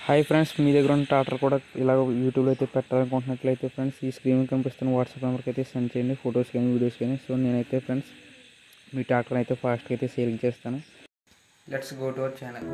hi friends మీ దగ్గర ఉన్న టాటర్ కూడా ఇలా యూట్యూబ్లో అయితే పెట్టాలనుకుంటున్నట్లయితే ఫ్రెండ్స్ ఈ స్క్రీన్ మీద కనిపిస్తున్న వాట్సాప్ నెంబర్కి అయితే సెండ్ చేయండి ఫొటోస్ కానీ వీడియోస్ కానీ సో నేనైతే ఫ్రెండ్స్ మీ టాటర్ అయితే ఫాస్ట్గా అయితే సేలింగ్ చేస్తాను let's go to our channel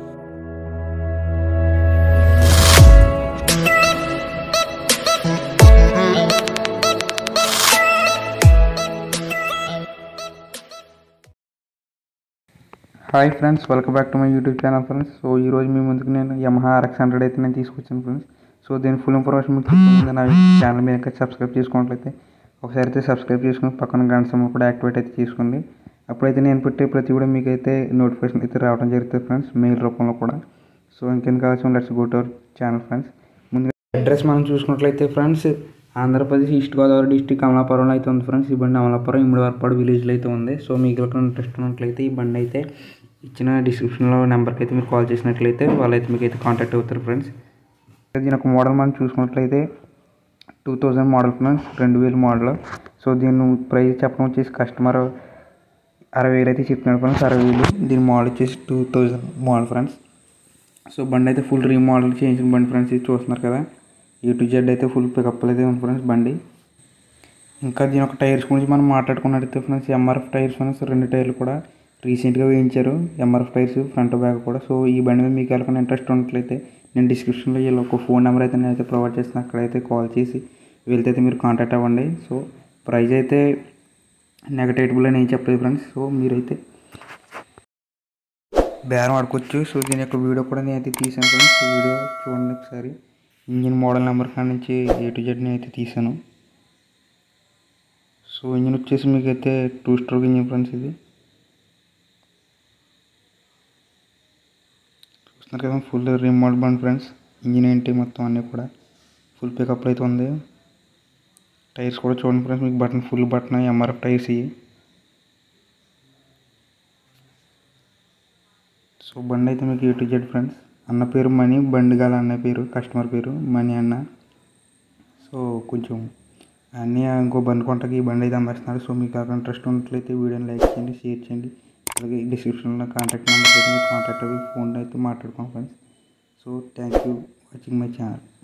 hi friends welcome back to my YouTube channel friends so ఈ రోజు మీ ముందుకు నేను యమహా ఆర్ఎక్స్ హండ్రెడ్ అయితే నేను తీసుకొచ్చాను ఫ్రెండ్స్ సో దీని ఫుల్ ఇన్ఫర్మేషన్ మీకు చెప్పే ముందు నా ఛానల్ మీద ఇంకా సబ్స్క్రైబ్ చేసుకున్నట్లయితే ఒకసారి అయితే సబ్స్క్రైబ్ చేసుకుని పక్కన గంట సమ్మ కూడా యాక్టివేట్ అయితే చేసుకోండి అప్పుడైతే నేను పెట్టే ప్రతి కూడా మీకు అయితే నోటిఫికేషన్ అయితే రావడం జరుగుతుంది ఫ్రెండ్స్ మెయిల్ రూపంలో కూడా సో ఇంకెందుకు కావాల్సిన let's go to our channel friends ముందుగా అడ్రస్ మనం చూసుకున్నట్లయితే friends Andhra Pradesh east Godavari district అమలాపురంలో అయితే ఉంది ఫ్రెండ్స్ ఈ బండి అమలాపురం ఇమిడివరపాడు విలేజ్లో అయితే ఉంది సో మీకు ఇంట్రెస్ట్ ఉన్నట్లయితే ఈ బండి అయితే ఇచ్చిన డిస్క్రిప్షన్లో నెంబర్కి అయితే మీరు కాల్ చేసినట్లయితే వాళ్ళైతే మీకు అయితే కాంటాక్ట్ అవుతారు ఫ్రెండ్స్ దీని ఒక మోడల్ మనం చూసుకున్నట్లయితే టూ థౌజండ్ మోడల్ ఫ్రెండ్స్ రెండు వేలు మోడల్ సో దీని ప్రైస్ చెప్పడం వచ్చేసి కస్టమర్ అరవై వేలు అయితే చెప్తున్నాడు ఫ్రెండ్స్ అరవై వేలు దీని మోడల్ వచ్చేసి two thousand model friends so బండి అయితే ఫుల్ రీమోడల్ చేయించిన బండి ఫ్రెండ్స్ ఇది చూస్తున్నారు కదా ఏ టు జెడ్ అయితే ఫుల్ పికప్ అయితే ఉంది ఫ్రెండ్స్ బండి ఇంకా దీని ఒక టైర్స్ గురించి మనం మాట్లాడుకున్నట్టయితే ఫ్రెండ్స్ ఎంఆర్ఎఫ్ టైర్స్ ఫ్రెండ్స్ రెండు టైర్లు కూడా రీసెంట్గా వేయించారు ఎంఆర్ఎఫ్ టైర్స్ ఫ్రంట్ బ్యాక్ కూడా సో ఈ బండి మీద మీకు ఎవరికైనా ఇంట్రెస్ట్ ఉన్నట్లయితే నేను డిస్క్రిప్షన్లో వీళ్ళు ఒక ఫోన్ నెంబర్ అయితే నేనైతే ప్రొవైడ్ చేస్తాను అక్కడైతే కాల్ చేసి వెళ్తే అయితే మీరు కాంటాక్ట్ అవ్వండి సో ప్రైస్ అయితే నెగటివబుల్ అని ఏం చెప్పలేదు ఫ్రెండ్స్ సో మీరైతే బేరం ఆడుకోవచ్చు సో దీని యొక్క వీడియో కూడా నేనైతే తీసాను ఫ్రెండ్స్ ఈ వీడియో చూడండి ఒకసారి ఇంజిన్ మోడల్ నెంబర్ కాడ నుంచి ఏ టు జెడ్ అయితే తీసాను సో ఇంజిన్ వచ్చేసి మీకు అయితే టూ స్ట్రోక్ ఇంజిన్ ఫ్రెండ్స్ ఇది చూస్తున్నారు కదా ఫుల్ రిమోట్ బండ్ ఫ్రెండ్స్ ఇంజిన్ ఏంటి మొత్తం అన్నీ కూడా ఫుల్ పికప్ అయితే ఉంది టైర్స్ కూడా చూడండి ఫ్రెండ్స్ మీకు button full button MRF tyres ఇవి సో బండి అయితే మీకు ఏ టు జెడ్ ఫ్రెండ్స్ అన్న పేరు మనీ బండి గల అన్న పేరు కస్టమర్ పేరు మనీ అన్న సో కొంచెం అన్నీ ఇంకో బండి కొంటకి ఈ బండి అయితే అమ్మేస్తున్నాడు సో మీకు అక్కడ ఇంట్రెస్ట్ ఉన్నట్లయితే వీడియోని లైక్ చేయండి షేర్ చేయండి అలాగే డిస్క్రిప్షన్లో కాంటాక్ట్ నెంబర్ అయితే మీకు కాంటాక్ట్ అవి ఫోన్ అయితే మాట్లాడుకోండి friends so thank you watching my channel